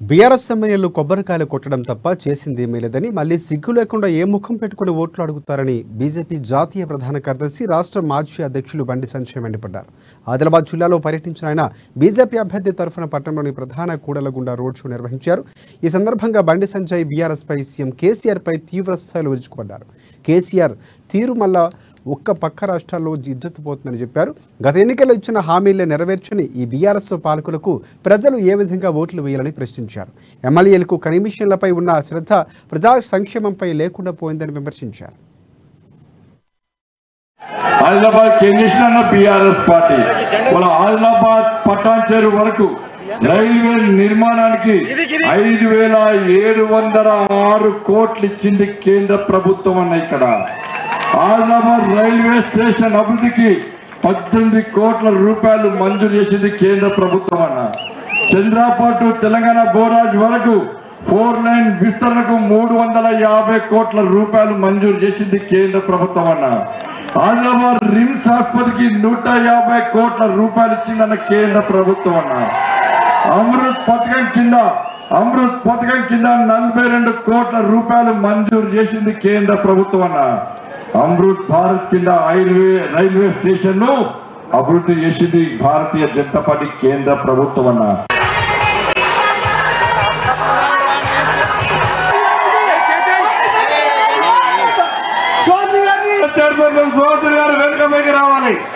BRS ఎమ్మెల్యేలు కొబ్బరికాయలు కొట్టడం తప్ప చేసిందేమీ లేదని మళ్ళీ సిగ్గు లేకుండా ఏ ముఖం పెట్టుకుని ఓట్లు అడుగుతారని బీజేపీ జాతీయ ప్రధాన కార్యదర్శి రాష్ట్ర మాజీ అధ్యక్షులు బండి సంజయ్ మండిపడ్డారు ఆదిలాబాద్ జిల్లాలో పర్యటించిన ఆయన బీజేపీ అభ్యర్థి తరఫున పట్టణంలోని ప్రధాన కూడలగుండా రోడ్ షో నిర్వహించారు ఈ సందర్భంగా బండి సంజయ్ బీఆర్ఎస్ పై సీఎం కేసీఆర్ పై తీవ్ర స్థాయిలో విరుచుకుపడ్డారు కేసీఆర్ తీరు మళ్ళా ఒక్క పక్క రాష్ట్రాల్లో ఇజ్జతు పోతుందని చెప్పారు గత ఎన్నికల్లో ఇచ్చిన హామీలే నెరవేర్చని ఈ బీఆర్ఎస్ పాలకులకు ప్రజలు ఏ విధంగా ఓట్లు వేయాలని ప్రశ్నించారు ఎమ్మెల్యేలకు కమిషన్లపై ఉన్న శ్రద్ధ ప్రజా సంక్షేమంపై లేకుండా పోయిందని విమర్శించారు ఆదిలాబాద్ ఏం చేసిన బీఆర్ఎస్ పార్టీ వాళ్ళ ఆదిలాబాద్ పట్టాంచేరు వరకు రైల్వే నిర్మాణానికి ఐదు వేల ఏడు వందల ఆరు కోట్లు ఇచ్చింది కేంద్ర ప్రభుత్వం అన్న ఇక్కడ ఆదిలాబాద్ రైల్వే స్టేషన్ అభివృద్ధికి పద్దెనిమిది కోట్ల రూపాయలు మంజూరు చేసింది కేంద్ర ప్రభుత్వం అన్న చంద్రాపాటు తెలంగాణ బోరాజ్ వరకు ఫోర్ లైన్ విస్తరణకు మూడు వందల యాభై కోట్ల రూపాయలు మంజూరు చేసింది కేంద్ర ప్రభుత్వం అన్న ఆదిలాబాద్ రిమ్స్ ఆసుపత్రికి నూట యాభై కోట్ల రూపాయలు ఇచ్చిందన్న కేంద్ర ప్రభుత్వం అన్న అమృత్ పథకం కింద అమృత్ పథకం కింద నలభై రెండు కోట్ల రూపాయలు మంజూరు చేసింది కేంద్ర ప్రభుత్వం అన్న అమృత్ భారత్ కింద రైల్వే రైల్వే స్టేషన్ ను అభివృద్ధి చేసింది భారతీయ జనతా పార్టీ కేంద్ర ప్రభుత్వం అన్న చైర్మన్ సోదరి గారు వెనుక రావాలి